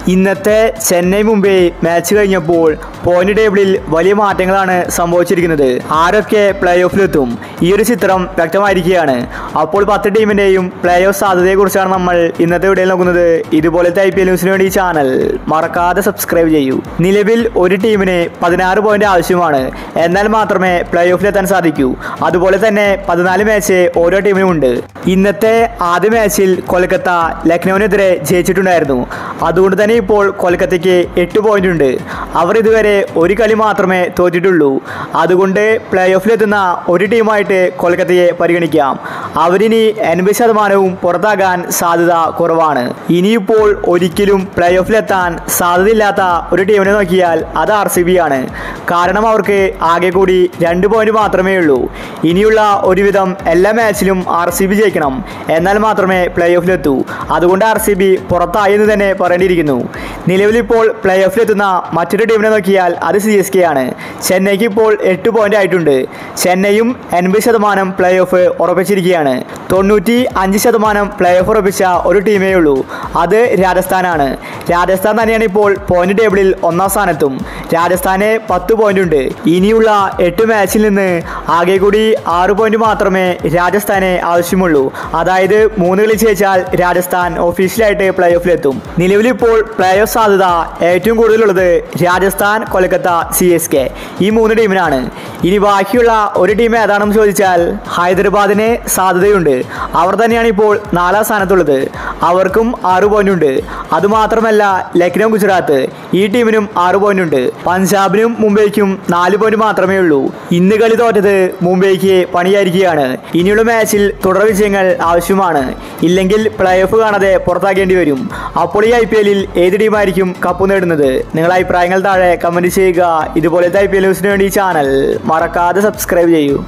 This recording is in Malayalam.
ഇന്നത്തെ ചെന്നൈ മുംബൈ മാച്ച് കഴിഞ്ഞപ്പോൾ പോയിന്റ് ടേബിളിൽ വലിയ മാറ്റങ്ങളാണ് സംഭവിച്ചിരിക്കുന്നത് ആരൊക്കെ പ്ലേ ഓഫിലെത്തും ഈ ഒരു ചിത്രം വ്യക്തമായിരിക്കുകയാണ് അപ്പോൾ പത്ത് ടീമിന്റെയും പ്ലേ ഓഫ് സാധ്യതയെക്കുറിച്ചാണ് നമ്മൾ ഇന്നത്തെ വീഡിയോയിൽ നോക്കുന്നത് ഇതുപോലത്തെ ഐ പി എൽ ന്യൂസിന് വേണ്ടി ഈ ചാനൽ മറക്കാതെ സബ്സ്ക്രൈബ് ചെയ്യൂ നിലവിൽ ഒരു ടീമിന് പതിനാറ് പോയിന്റ് ആവശ്യമാണ് എന്നാൽ മാത്രമേ പ്ലേ ഓഫിലെത്താൻ സാധിക്കൂ അതുപോലെ തന്നെ പതിനാല് മാച്ച് ഓരോ ടീമിനും ഉണ്ട് ഇന്നത്തെ ആദ്യ മാച്ചിൽ കൊൽക്കത്ത ലക്നൌവിനെതിരെ ജയിച്ചിട്ടുണ്ടായിരുന്നു അതുകൊണ്ട് തന്നെ ഇപ്പോൾ കൊൽക്കത്തയ്ക്ക് എട്ട് പോയിന്റ് ഉണ്ട് അവർ ഇതുവരെ ഒരു കളി മാത്രമേ തോറ്റിട്ടുള്ളൂ അതുകൊണ്ട് പ്ലേ ഓഫിലെത്തുന്ന ഒരു ടീമായിട്ട് കൊൽക്കത്തയെ പരിഗണിക്കാം അവരിനി എൺപത് ശതമാനവും പുറത്താകാൻ സാധ്യത കുറവാണ് ഇനിയിപ്പോൾ ഒരിക്കലും പ്ലേ ഓഫിലെത്താൻ സാധ്യതയില്ലാത്ത ഒരു ടീമിനെ നോക്കിയാൽ അത് ആർ സി ബി ആണ് കാരണം അവർക്ക് ആകെ കൂടി രണ്ട് പോയിന്റ് മാത്രമേ ഉള്ളൂ ഇനിയുള്ള ഒരുവിധം എല്ലാ മാച്ചിലും ആർ സി ബി ജയിക്കണം എന്നാൽ മാത്രമേ പ്ലേ ഓഫിലെത്തൂ അതുകൊണ്ട് ആർ സി ബി പുറത്തായി എന്ന് തന്നെ പറയേണ്ടിയിരിക്കുന്നു നിലവിലിപ്പോൾ പ്ലേ ഓഫിലെത്തുന്ന മറ്റൊരു ടീമിനെ നോക്കിയാൽ അത് സി എസ് കെ ആണ് ചെന്നൈക്ക് ഇപ്പോൾ എട്ട് പോയിന്റ് ആയിട്ടുണ്ട് ചെന്നൈയും എൺപത് ശതമാനം പ്ലേ ഓഫ് ഉറപ്പിച്ചിരിക്കുകയാണ് തൊണ്ണൂറ്റി അഞ്ച് ശതമാനം പ്ലേ ഓഫ് ഉറപ്പിച്ച ഒരു ടീമേ ഉള്ളൂ അത് രാജസ്ഥാനാണ് രാജസ്ഥാൻ തന്നെയാണ് ഇപ്പോൾ പോയിന്റ് ടേബിളിൽ ഒന്നാം സ്ഥാനത്തും രാജസ്ഥാന് പത്ത് പോയിന്റ് ഉണ്ട് ഇനിയുള്ള എട്ട് മാച്ചിൽ നിന്ന് ആകെ കൂടി ആറ് പോയിന്റ് മാത്രമേ രാജസ്ഥാന് ആവശ്യമുള്ളൂ അതായത് മൂന്ന് കളി ജയിച്ചാൽ രാജസ്ഥാൻ ഒഫീഷ്യലായിട്ട് പ്ലേ ഓഫിലെത്തും നിലവിലിപ്പോൾ പ്ലേ ഓഫ് സാധ്യത ഏറ്റവും കൂടുതലുള്ളത് Rajasthan Kolkata C S K ഈ മൂന്ന് ടീമിനാണ് ഇനി ബാക്കിയുള്ള ഒരു ടീം ഏതാണെന്ന് ചോദിച്ചാൽ ഹൈദരാബാദിന് സാധ്യതയുണ്ട് അവർ തന്നെയാണ് ഇപ്പോൾ നാലാം സ്ഥാനത്തുള്ളത് അവർക്കും ആറ് പോയിന്റ് ഉണ്ട് അതുമാത്രമല്ല ലക്നൗ ഗുജറാത്ത് ഈ ടീമിനും ആറ് പോയിന്റ് ഉണ്ട് പഞ്ചാബിനും മുംബൈക്കും നാല് പോയിന്റ് മാത്രമേ ഉള്ളൂ ഇന്ന് കളി തോറ്റത് മുംബൈക്ക് പണിയായിരിക്കുകയാണ് ഇനിയുള്ള മാച്ചിൽ തുടർ വിജയങ്ങൾ ആവശ്യമാണ് ഇല്ലെങ്കിൽ പ്ലേ ഓഫ് കാണാതെ പുറത്താക്കേണ്ടി വരും അപ്പോൾ ഈ ഐ പി എല്ലിൽ ഏത് ടീമായിരിക്കും കപ്പ് നേടുന്നത് നിങ്ങളുടെ അഭിപ്രായങ്ങൾ താഴെ കമന്റ് ചെയ്യുക ഇതുപോലത്തെ ഐ പി എൽ ന്യൂസിന് വേണ്ടി ഈ ചാനൽ മറക്കാതെ സബ്സ്ക്രൈബ് ചെയ്യൂ